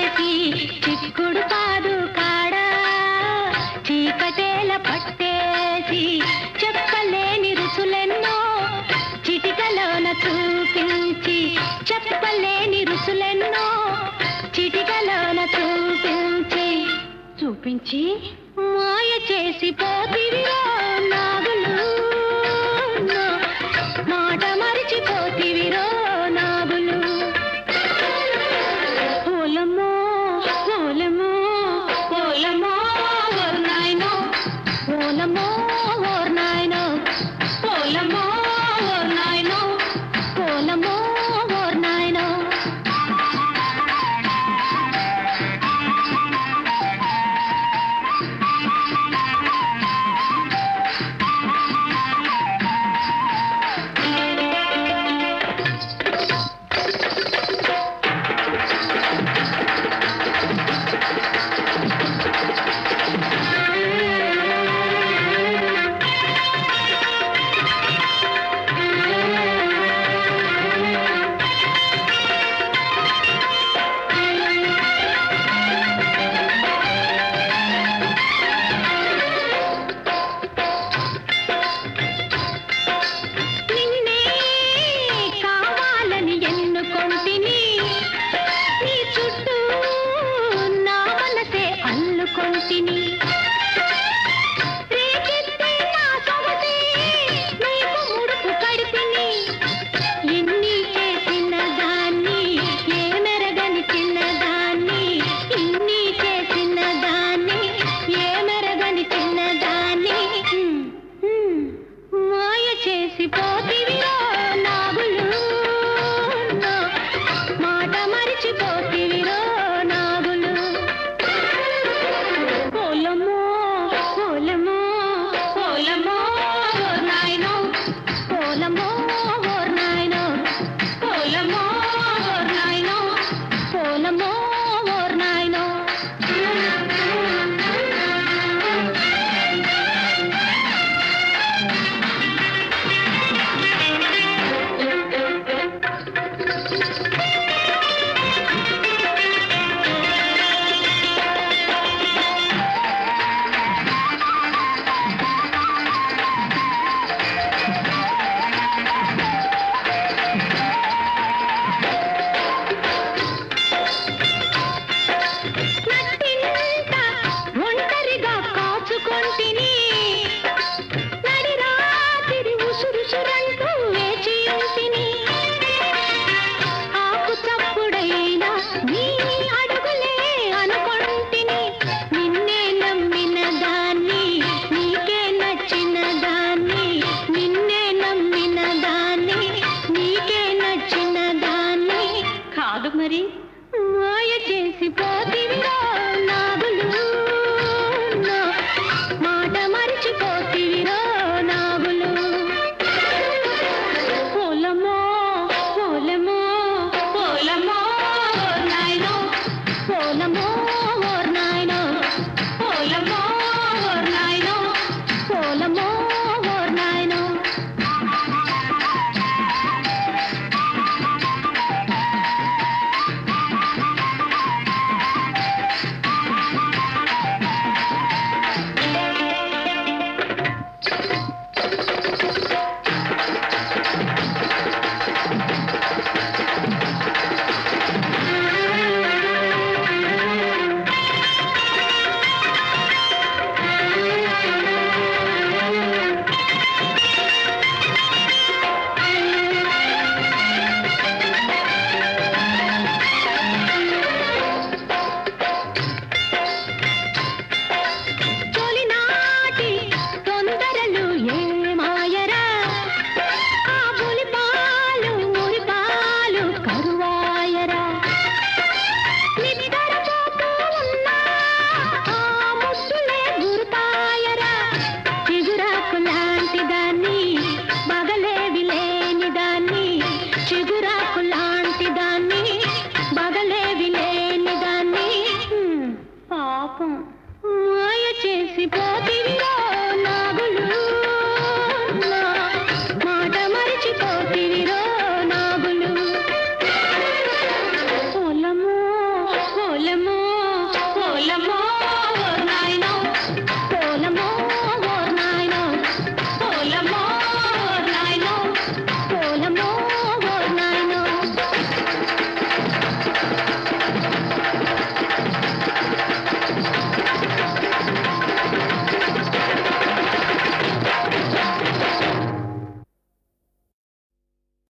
చేసి చిక్కుడు పాదు కాడా చీకటేల పట్టేసి చెప్పలేని రుచులెన్నో చిటికలోన చూపించి చెప్పలేని రుచులెన్నో చిటికలోన చూపించి చూపించి మాయ చేసి పోతివిరో నాగులు మాట మరిచిపోతివిరో నాగులు ఓలమ్మో ఓలమ్మో ఓలమ్మో ఓర్ నాయనో ఓలమ్మో ఓర్ నాయనో ఓలమ్మో ఓర్ నాయనో ఓలమ్మో ఓర్ నాయనో నిన్నే కావాలని ఎన్నుకొంటిని నీ చుట్టూ నా మనసే అల్లుకొంటిని రేకెత్తే నా సొగసే నీకు ముడుపు కడితిని ఎన్ని చేసిన దాన్ని ఏ మెరగని చిన్నదాన్ని ఇన్ని చేసిన దాన్ని ఏ మెరగని చిన్నదాన్ని హ్మ్, హ్మ్. మాయ చేసి పోతివిరో నాగులు నా మాట మరిచిపోతివిరో నాగులు ఓలమ్మో ఓలమ్మో ఓలమ్మో ఓర్ నాయనో ఓలమ్మో ఓర్ నాయనో ఓలమ్మో ఓర్ నాయనో ఓలమ్మో ఓర్ నాయనో నట్టింట ఒంటరిగా కాచుకొంటిని నడి రాత్రి ఉసురుసురంటూ వేచి ఉంటిని ఆకు చప్పుడైనా నీ అడుగులే అనుకొంటిని నిన్నే నమ్మిన దాన్ని నీకే నచ్చిన దాన్ని నిన్నే నమ్మిన దాన్ని నీకే నచ్చిన దాన్ని కాదు మరి మాయ చేసి పోతివిరో నాగులు నా మాట మరిచిపోతివిరో నాగులు ఓలమ్మో ఓలమ్మో ఓలమ్మో ఓర్ నాయనో ఓలమ్మో ఓర్ నాయనో ఓలమ్మో ఓర్ నాయనో ఓలమ్మో ఓర్ నాయనో తొలినాటి తొందరలు ఏ మాయరా ఆ పులిపాలు మురిపాలు కరువాయరా నిద్రపోతూ ఉన్నా ఆ ముద్దులే గురుతాయరా చిగురాకు లాంటి దాన్ని బగలేవి లేని దాన్ని చిగురాకు లాంటి దాన్ని బగలేవి లేని దాన్ని హ్మ్, పాపం